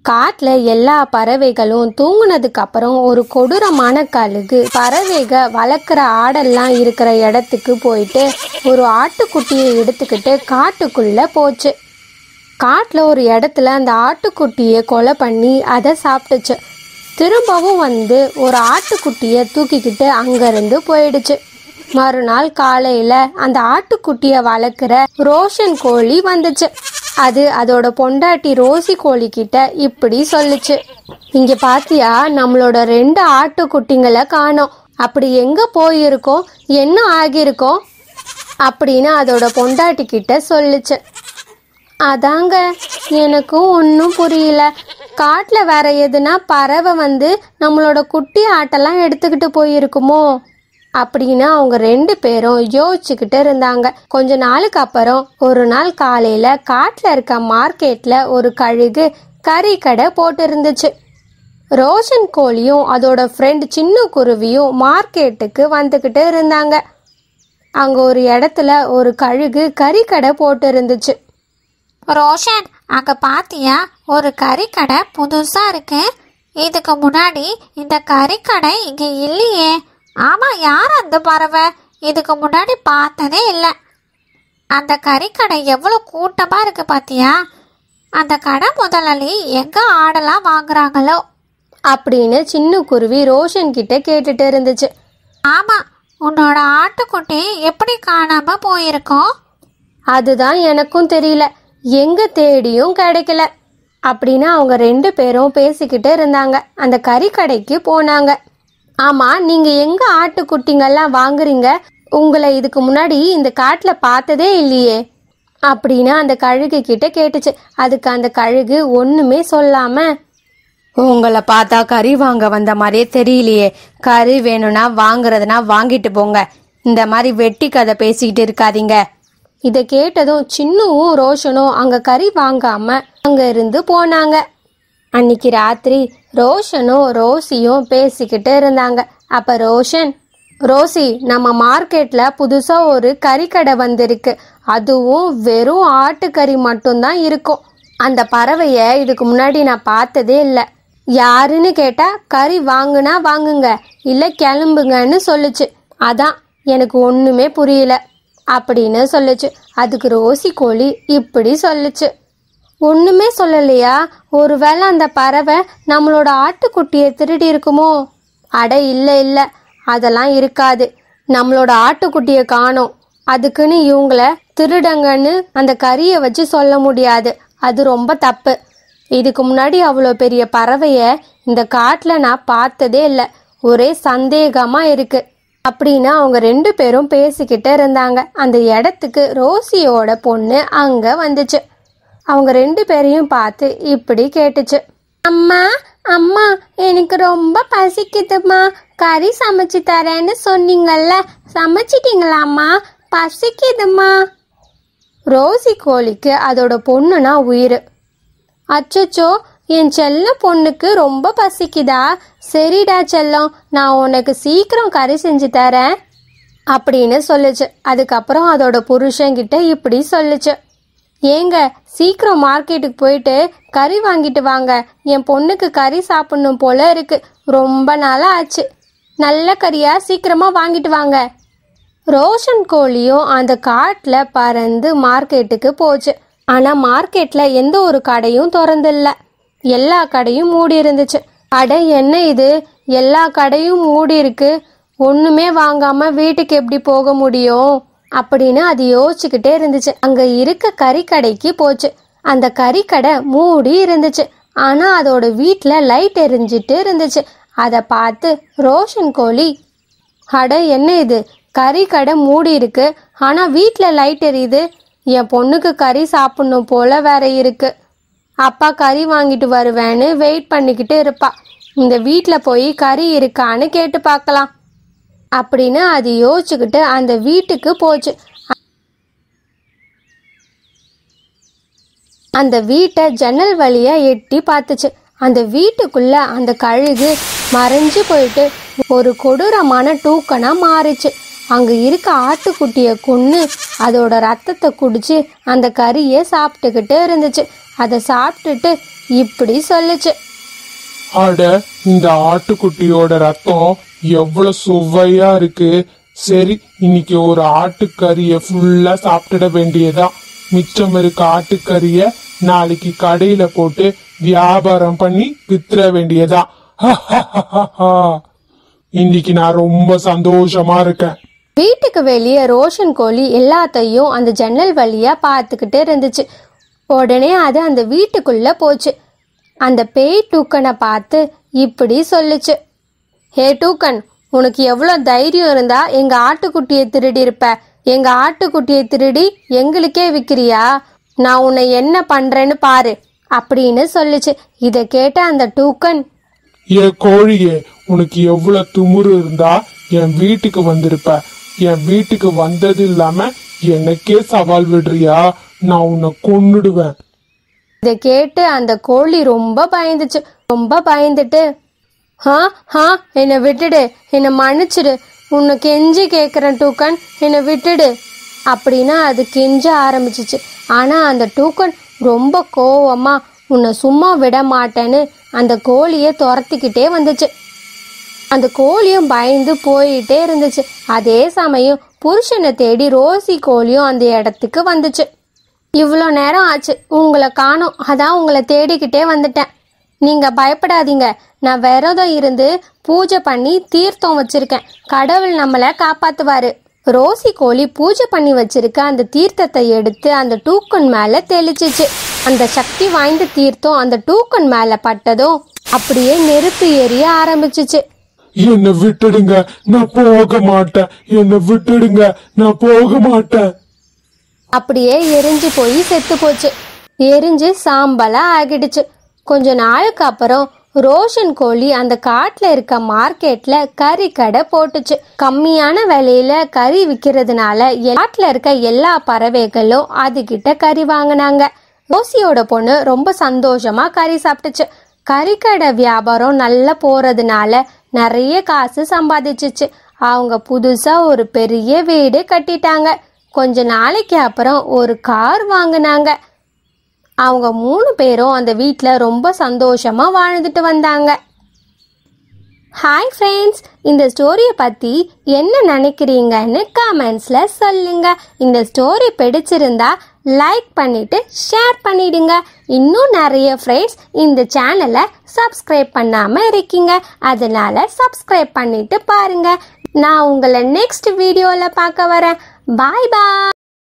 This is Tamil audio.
காட்டுல எல்லா பறவைகளும் தூங்குனதுக்கு அப்புறம் ஒரு கொடூரமான கழுகு பறவைக வளர்க்குற ஆடெல்லாம் இருக்கிற இடத்துக்கு போயிட்டு ஒரு ஆட்டுக்குட்டியை எடுத்துக்கிட்டு காட்டுக்குள்ள போச்சு காட்டில் ஒரு இடத்துல அந்த ஆட்டுக்குட்டியை கொலை பண்ணி அதை சாப்பிட்டுச்சு திரும்பவும் வந்து ஒரு ஆட்டுக்குட்டியை தூக்கிக்கிட்டு அங்கேருந்து போயிடுச்சு மறுநாள் காலையில் அந்த ஆட்டுக்குட்டியை வளர்க்குற ரோஷன் கோழி வந்துச்சு அது அதோட பொண்டாட்டி ரோசி கோழி கிட்ட இப்படி சொல்லுச்சு இங்க பாத்தியா நம்மளோட ரெண்டு ஆட்டுக்குட்டிங்களை காணோம் அப்படி எங்க போயிருக்கோம் என்ன ஆகியிருக்கோம் அப்படின்னு அதோட பொண்டாட்டி கிட்ட சொல்லுச்சு அதாங்க எனக்கும் ஒன்றும் புரியல காட்டில் வேற எதுனா பறவை வந்து நம்மளோட குட்டி ஆட்டெல்லாம் எடுத்துக்கிட்டு போயிருக்குமோ அப்படின்னு அவங்க ரெண்டு பேரும் யோசிச்சுக்கிட்டு இருந்தாங்க கொஞ்ச நாளுக்கு அப்புறம் ஒரு நாள் காலையில காட்டில் இருக்க மார்க்கெட்ல ஒரு கழுகு கறி கடை போட்டு இருந்துச்சு ரோஷன் கோழியும் அதோட ஃப்ரெண்ட் சின்ன குருவியும் மார்க்கெட்டுக்கு வந்துக்கிட்டு இருந்தாங்க அங்க ஒரு இடத்துல ஒரு கழுகு கறி கடை போட்டு இருந்துச்சு ரோஷன் அங்க பாத்தியா ஒரு கறிக்கடை புதுசா இருக்கு இதுக்கு முன்னாடி இந்த கறிக்கடை இங்க இல்லையே ஆமா யார் அந்த பறவை இதுக்கு முன்னாடி பார்த்ததே இல்லை அந்த கறிக்கடை எவ்வளோ கூட்டமா இருக்கு பாத்தியா அந்த கடை முதலாளி எங்க ஆடெல்லாம் வாங்குறாங்களோ அப்படின்னு சின்ன குருவி ரோஷன் கிட்ட கேட்டுட்டு இருந்துச்சு ஆமா உன்னோட ஆட்டுக்குட்டி எப்படி காணாம போயிருக்கோம் அதுதான் எனக்கும் தெரியல எங்க தேடியும் கிடைக்கல அப்படின்னு அவங்க ரெண்டு பேரும் பேசிக்கிட்டு இருந்தாங்க அந்த கறி கடைக்கு போனாங்க ஆமா நீங்க எங்க ஆட்டுக்குட்டிங்கெல்லாம் வாங்குறீங்க உங்களை இதுக்கு முன்னாடி இந்த காட்டுல பார்த்ததே இல்லையே அப்படின்னு அந்த கழுகு கிட்ட கேட்டுச்சு அதுக்கு அந்த கழுகு ஒண்ணுமே சொல்லாம உங்களை பார்த்தா கறி வாங்க வந்த மாதிரியே தெரியலையே கறி வேணும்னா வாங்குறதுனா வாங்கிட்டு போங்க இந்த மாதிரி வெட்டி கதை பேசிக்கிட்டு இருக்காதீங்க இதை கேட்டதும் சின்னுவும் ரோஷனும் அங்க கறி வாங்காம அங்க இருந்து போனாங்க அன்னைக்கு ராத்திரி ரோஷனும் ரோசியும் பேசிக்கிட்டு இருந்தாங்க அப்ப ரோஷன் ரோசி நம்ம மார்க்கெட்ல புதுசா ஒரு கறிக்கடை வந்திருக்கு அதுவும் வெறும் ஆட்டுக்கறி மட்டும்தான் இருக்கும் அந்த பறவைய இதுக்கு முன்னாடி நான் பார்த்ததே இல்லை யாருன்னு கேட்டா கறி வாங்குனா வாங்குங்க இல்ல கிளம்புங்கன்னு சொல்லுச்சு அதான் எனக்கு ஒண்ணுமே புரியல அப்படின்னு சொல்லுச்சு அதுக்கு ரோசி கோழி இப்படி சொல்லுச்சு ஒண்ணுமே சொல்லலையா ஒருவேளை அந்த பறவை நம்மளோட ஆட்டுக்குட்டியை திருடி இருக்குமோ அட இல்ல இல்ல அதெல்லாம் இருக்காது நம்மளோட ஆட்டுக்குட்டியை காணோம் அதுக்குன்னு இவங்கள திருடங்கன்னு அந்த கறியை வச்சு சொல்ல முடியாது அது ரொம்ப தப்பு இதுக்கு முன்னாடி அவ்வளோ பெரிய பறவைய இந்த காட்டில் நான் பார்த்ததே இல்லை ஒரே சந்தேகமா இருக்கு அப்படின்னு அவங்க ரெண்டு பேரும் பேசிக்கிட்டு இருந்தாங்க அந்த இடத்துக்கு ரோசியோட பொண்ணு அங்க வந்துச்சு அவங்க ரெண்டு பேரையும் பார்த்து இப்படி கேட்டுச்சு அம்மா அம்மா எனக்கு ரொம்ப பசிக்குதுமா கறி சமைச்சு தரேன்னு சொன்னீங்கல்ல சமைச்சிட்டீங்களாம்மா பசிக்குதுமா ரோசி கோழிக்கு அதோட பொண்ணுனா உயிர் அச்சச்சோ என் செல்ல பொண்ணுக்கு ரொம்ப பசிக்குதா சரிடா செல்லம் நான் உனக்கு சீக்கிரம் கறி செஞ்சு தரேன் அப்படின்னு சொல்லுச்சு அதுக்கப்புறம் அதோட புருஷன்கிட்ட இப்படி சொல்லுச்சு ஏங்க சீக்கிரம் மார்க்கெட்டுக்கு போயிட்டு கறி வாங்கிட்டு வாங்க என் பொண்ணுக்கு கறி சாப்பிடணும் போல இருக்கு ரொம்ப நாளா ஆச்சு நல்ல கறியா சீக்கிரமா வாங்கிட்டு வாங்க ரோஷன் கோழியும் அந்த காட்டில் பறந்து மார்க்கெட்டுக்கு போச்சு ஆனால் மார்க்கெட்டில் எந்த ஒரு கடையும் திறந்தில்ல எல்லா கடையும் மூடி இருந்துச்சு அட என்ன இது எல்லா கடையும் மூடி இருக்கு ஒண்ணுமே வாங்காம வீட்டுக்கு எப்படி போக முடியும் அப்படின்னு அது யோசிச்சுக்கிட்டே இருந்துச்சு அங்க இருக்க கறிக்கடைக்கு போச்சு அந்த கறிக்கடை மூடி இருந்துச்சு ஆனா அதோட வீட்ல லைட் எரிஞ்சிட்டு இருந்துச்சு அதை பார்த்து ரோஷன் கோழி அட என்ன இது கறி கடை மூடி இருக்கு ஆனா வீட்ல லைட் எரியுது என் பொண்ணுக்கு கறி சாப்பிடணும் போல வேற இருக்கு அப்பா கறி வாங்கிட்டு வருவேன்னு வெயிட் பண்ணிக்கிட்டு இருப்பா இந்த வீட்ல போய் கறி இருக்கான்னு கேட்டு பார்க்கலாம் அப்படின்னு அது யோசிச்சுக்கிட்டு அந்த வீட்டுக்கு போச்சு அந்த வீட்டை ஜன்னல் வழியா எட்டி பார்த்துச்சு அந்த வீட்டுக்குள்ள அந்த கழுகு மறைஞ்சு போயிட்டு ஒரு கொடூரமான டூக்கனா மாறிச்சு அங்க இருக்க ஆட்டுக்குட்டிய கொன்னு அதோட ரத்தத்தை குடிச்சு அந்த கறியை சாப்பிட்டுக்கிட்டு இருந்துச்சு அதை சாப்பிட்டுட்டு இப்படி சொல்லுச்சு அட இந்த ஆட்டுக்குட்டியோட ரத்தம் எவ்வளவு சுவையா இருக்கு சரி இன்னைக்கு ஒரு ஆட்டுக்கறிய ஃபுல்லா சாப்பிட்டுட வேண்டியதா மிச்சம் இருக்க ஆட்டுக்கறிய நாளைக்கு கடையில போட்டு வியாபாரம் பண்ணி வித்துற வேண்டியதா இன்னைக்கு நான் ரொம்ப சந்தோஷமா இருக்கேன் வீட்டுக்கு வெளியே ரோஷன் கோழி எல்லாத்தையும் அந்த ஜன்னல் வழியா பார்த்துக்கிட்டு இருந்துச்சு உடனே அது அந்த வீட்டுக்குள்ள போச்சு அந்த பேய் டூக்கனை பார்த்து இப்படி சொல்லுச்சு ஹே டூக்கன் உனக்கு எவ்வளோ தைரியம் இருந்தா எங்க ஆட்டுக்குட்டியை திருடி இருப்ப எங்க ஆட்டுக்குட்டியை திருடி எங்களுக்கே விக்கிறியா நான் உன்னை என்ன பண்றேன்னு பாரு அப்படின்னு சொல்லுச்சு இதை கேட்ட அந்த டூக்கன் ஏ கோழியே உனக்கு எவ்வளவு துமுறு இருந்தா என் வீட்டுக்கு வந்திருப்ப என் வீட்டுக்கு வந்தது இல்லாம எனக்கே சவால் விடுறியா நான் உன்னை கொன்னுடுவேன் இதை கேட்டு அந்த கோழி ரொம்ப பயந்துச்சு ரொம்ப பயந்துட்டு ஹா ஹா என்னை விட்டுடு என்னை மன்னிச்சிடு உன்னை கெஞ்சி கேட்குறேன் டூக்கன் என்னை விட்டுடு அப்படின்னா அது கெஞ்ச ஆரம்பிச்சிச்சு ஆனால் அந்த டூக்கன் ரொம்ப கோவமா உன்னை சும்மா விட மாட்டேன்னு அந்த கோழியை துரத்திக்கிட்டே வந்துச்சு அந்த கோழியும் பயந்து போயிட்டே இருந்துச்சு அதே சமயம் புருஷனை தேடி ரோசி கோழியும் அந்த இடத்துக்கு வந்துச்சு இவ்வளோ நேரம் ஆச்சு உங்களை காணோம் அதான் உங்களை தேடிக்கிட்டே வந்துட்டேன் நீங்க பயப்படாதீங்க நான் விரதம் இருந்து பூஜை பண்ணி தீர்த்தம் வச்சிருக்கேன் கடவுள் நம்மளை காப்பாத்துவாரு ரோசி கோழி பூஜை பண்ணி வச்சிருக்க அந்த தீர்த்தத்தை எடுத்து அந்த டூக்கன் மேல தெளிச்சிச்சு அந்த சக்தி வாய்ந்த தீர்த்தம் அந்த டூக்கன் மேல பட்டதும் அப்படியே நெருப்பு எரிய ஆரம்பிச்சிச்சு என்னை விட்டுடுங்க நான் போக மாட்டேன் என்னை விட்டுடுங்க நான் போக மாட்டேன் அப்படியே எரிஞ்சு போய் செத்து போச்சு எரிஞ்சு சாம்பலா ஆகிடுச்சு கொஞ்ச நாளுக்கு அப்புறம் ரோஷன் கோழி அந்த காட்டுல இருக்க மார்க்கெட்ல கறி கடை போட்டுச்சு கம்மியான விலையில கறி விற்கிறதுனால காட்டுல இருக்க எல்லா பறவைகளும் அதுகிட்ட கறி வாங்கினாங்க ரோசியோட பொண்ணு ரொம்ப சந்தோஷமா கறி சாப்பிட்டுச்சு கறிக்கடை வியாபாரம் நல்லா போறதுனால நிறைய காசு சம்பாதிச்சுச்சு அவங்க புதுசா ஒரு பெரிய வீடு கட்டிட்டாங்க கொஞ்ச நாளைக்கு அப்புறம் ஒரு கார் வாங்கினாங்க அவங்க மூணு பேரும் அந்த வீட்டில் ரொம்ப சந்தோஷமா வாழ்ந்துட்டு வந்தாங்க ஹாய் ஃப்ரெண்ட்ஸ் இந்த ஸ்டோரியை பற்றி என்ன நினைக்கிறீங்கன்னு கமெண்ட்ஸில் சொல்லுங்க இந்த ஸ்டோரி பிடிச்சிருந்தா லைக் பண்ணிட்டு ஷேர் பண்ணிடுங்க இன்னும் நிறைய ஃப்ரெண்ட்ஸ் இந்த சேனலை சப்ஸ்கிரைப் பண்ணாமல் இருக்கீங்க அதனால சப்ஸ்கிரைப் பண்ணிட்டு பாருங்க நான் உங்களை நெக்ஸ்ட் வீடியோவில் பார்க்க வரேன் பாய் பாய்